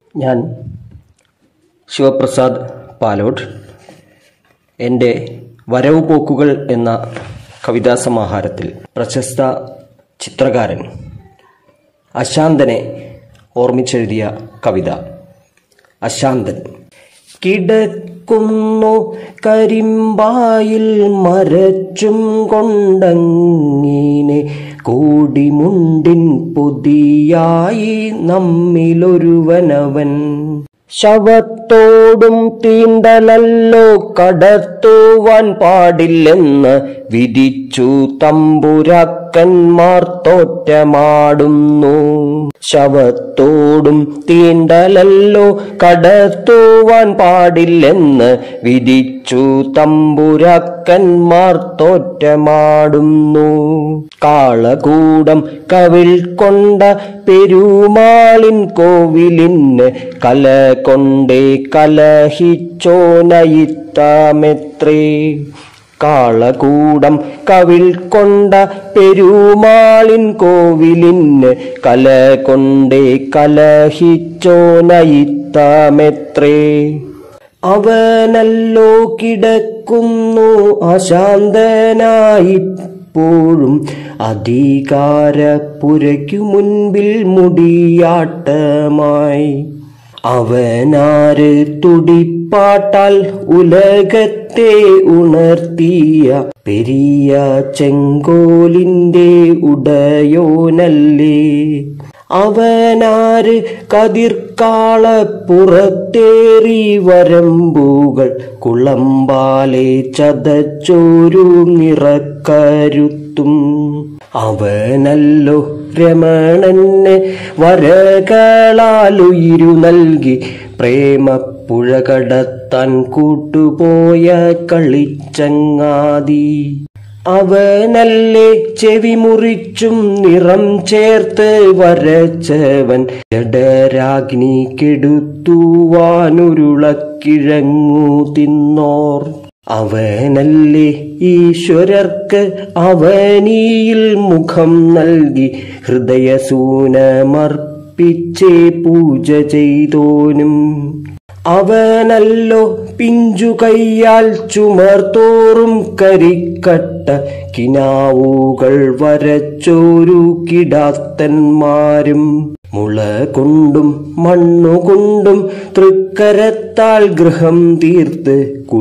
ഞാൻ ശിവപ്രസാദ് പാലോട്ട് എൻ്റെ വരവ് പോക്കുകൾ എന്ന കവിതാ സമാഹാരത്തിൽ പ്രശസ്ത ചിത്രകാരൻ അശാന്തനെ ഓർമ്മിച്ചെഴുതിയ കവിത അശാന്തൻ കിടക്കുന്നു കരിമ്പായിൽ മരച്ചും കൊണ്ടങ്ങിനെ കോടിമുണ്ടിൻ പൊതിയായി നമ്മിലൊരുവനവൻ ശവത്തോടും തീണ്ടലല്ലോ കടത്തുവാൻ പാടില്ലെന്ന് വിധിച്ചു തമ്പുരാക്കന്മാർ തോറ്റമാടുന്നു ശവത്തോടും തീണ്ടലല്ലോ കടത്തുവാൻ പാടില്ലെന്ന് വിധിച്ചു തമ്പുരാക്കന്മാർ തോറ്റമാടുന്നു കാളകൂടം കവിൾ കൊണ്ട പെരുമാളിൻ കോവിലിന് കല കൊണ്ടേ കലഹിച്ചോനയിത്താമെത്രേ കാളകൂടം കവിൾ കൊണ്ട പെരുമാളിൻ കോവിലിന് കല കൊണ്ടേ കലഹിച്ചോനയിത്താമെത്രേ അവനല്ലോ കിടക്കുന്നു അശാന്തനായിപ്പോഴും അധികാരപ്പുരയ്ക്കു മുൻപിൽ മുടിയാട്ടമായി അവനാര് തുടിപ്പാട്ടാൽ ഉലകത്തെ ഉണർത്തിയ പെരിയ ചെങ്കോലിന്റെ ഉടയോനല്ലേ അവനാര് കതിർക്കാള പുറത്തേറി വരമ്പുകൾ കുളമ്പാലെ ചതച്ചോരു നിറക്കരുത്തും അവനല്ലോ രമണന് വരകളാലുയിരു നൽകി പ്രേമപ്പുഴ കടത്താൻ കൂട്ടുപോയ കളിച്ചങ്ങാതി അവനല്ലേ ചെവി മുറിച്ചും നിറം ചേർത്ത് വരച്ചവൻ ജഡരാഗ്നി കെടുത്തുവാനുരുളക്കിഴങ്ങു തിന്നോർ അവനല്ലേ ഈശ്വരർക്ക് അവനിയിൽ മുഖം നൽകി ഹൃദയസൂനമർപ്പിച്ചേ പൂജ ചെയ്തോനും അവനല്ലോ പിഞ്ചു കയ്യാൽ ചുമർത്തോറും കരിക്കട്ട കിനാവുകൾ വരച്ചോരു കിടാത്തന്മാരും മുള കൊണ്ടും മണ്ണുകൊണ്ടും തൃക്കരത്താൽ ഗൃഹം തീർത്ത്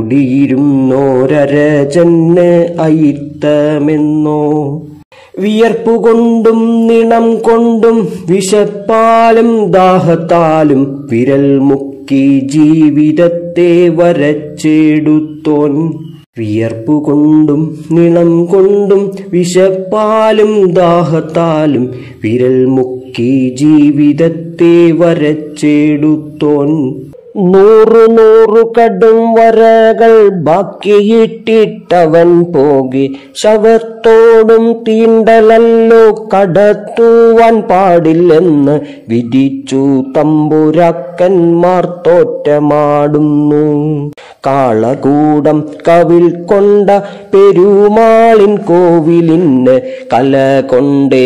കുടിയിരുന്നോരരജന് അയിത്തമെന്നോ വിയർപ്പുകൊണ്ടും നിണം കൊണ്ടും വിശപ്പാലും ദാഹത്താലും വിരൽ മുക്കി ജീവിതത്തെ വരച്ചെടുത്തോൻ വിയർപ്പുകൊണ്ടും നിണം കൊണ്ടും വിശപ്പാലും ദാഹത്താലും വിരൽ മുക്കി ജീവിതത്തെ വരച്ചെടുത്തോൻ നൂറു നൂറു കടും വരകൾ ബാക്കിയിട്ടിട്ടവൻ പോകെ ശവത്തോടും തീണ്ടലല്ലോ കടത്തുവാൻ പാടില്ലെന്ന് വിധിച്ചു തമ്പുരാക്കന്മാർ തോറ്റമാടുന്നു കാളകൂടം കവിൾ കൊണ്ട പെരുമാളിൻ കോവിലിന് കല കൊണ്ടേ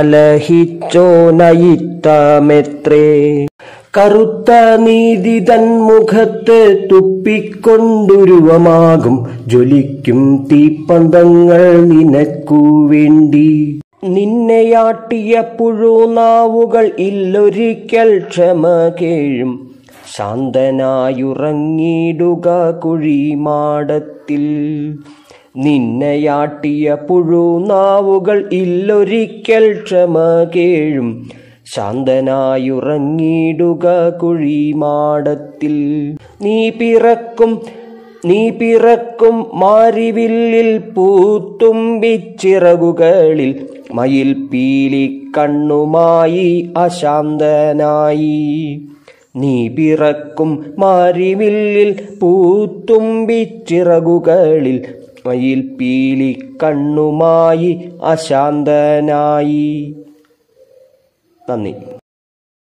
കലഹിച്ചോനയിത്തമെത്രേ കറുത്ത നീതി തൻ മുഖത്ത് തുപ്പിക്കൊണ്ടുരുവമാകും ജ്വലിക്കും തീപ്പന്തങ്ങൾ നിനക്കു വേണ്ടി നിന്നെയാട്ടിയ പുഴുനാവുകൾ ഇല്ലൊരിക്കൽ ക്ഷമ കേഴും ശാന്തനായുറങ്ങിടുക കുഴിമാടത്തിൽ നിന്നെയാട്ടിയ പുഴുനാവുകൾ ഇല്ലൊരിക്കൽ ക്ഷമ കേഴും ശാന്തനായുറങ്ങിടുക കുഴിമാടത്തിൽ നീ പിറക്കും നീ പിറക്കും മാരിവില്ലിൽ പൂത്തുമ്പിച്ചിറകുകളിൽ മയിൽ പീലി കണ്ണുമായി അശാന്തനായി നീ പിറക്കും മാരിവില്ലിൽ പൂത്തുമ്പിച്ചിറകുകളിൽ മയിൽ പീലി കണ്ണുമായി അശാന്തനായി നന്ദി